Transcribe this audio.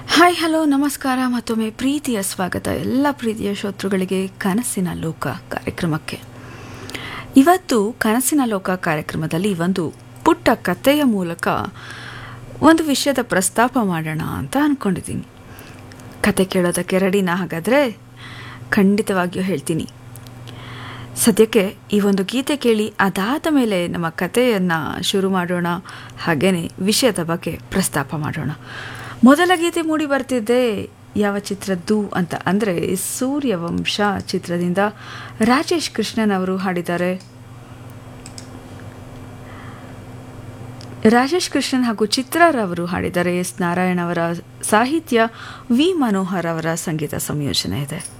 hi hello ನಮಸ್ಕಾರ ಮತ್ತೊಮ್ಮೆ ಪ್ರೀತಿಯ ಸ್ವಾಗತ ಎಲ್ಲ ಪ್ರೀತಿಯ ಶ್ರೋತೃಗಳಿಗೆ ಕನಸಿನ ಲೋಕ ಕಾರ್ಯಕ್ರಮಕ್ಕೆ ಇವತ್ತು ಕನಸಿನ ಲೋಕ ಕಾರ್ಯಕ್ರಮದಲ್ಲಿ ಒಂದು ಪುಟ್ಟ ಕಥೆಯ ಮೂಲಕ ಒಂದು ವಿಷಯದ ಪ್ರಸ್ತಾಪ ಮಾಡೋಣ ಅಂತ ಅಂದ್ಕೊಂಡಿದ್ದೀನಿ ಕತೆ ಕೇಳೋದಕ್ಕೆ ರೆಡಿನಾ ಹಾಗಾದರೆ ಖಂಡಿತವಾಗಿಯೂ ಹೇಳ್ತೀನಿ ಸದ್ಯಕ್ಕೆ ಈ ಒಂದು ಗೀತೆ ಕೇಳಿ ಅದಾದ ಮೇಲೆ ನಮ್ಮ ಕಥೆಯನ್ನು ಶುರು ಮಾಡೋಣ ಹಾಗೆಯೇ ವಿಷಯದ ಬಗ್ಗೆ ಪ್ರಸ್ತಾಪ ಮಾಡೋಣ ಮೊದಲ ಗೀತೆ ಮೂಡಿ ಬರ್ತಿದ್ದೆ ಯಾವ ಚಿತ್ರದ್ದು ಅಂತ ಅಂದರೆ ಸೂರ್ಯವಂಶ ಚಿತ್ರದಿಂದ ರಾಜೇಶ್ ಕೃಷ್ಣನ್ ಅವರು ಹಾಡಿದ್ದಾರೆ ರಾಜೇಶ್ ಕೃಷ್ಣನ್ ಹಾಗೂ ಚಿತ್ರರವರು ಹಾಡಿದ್ದಾರೆ ಎಸ್ ನಾರಾಯಣ್ ಅವರ ಸಾಹಿತ್ಯ ವಿ ಮನೋಹರ್ ಅವರ ಸಂಗೀತ ಸಂಯೋಜನೆ ಇದೆ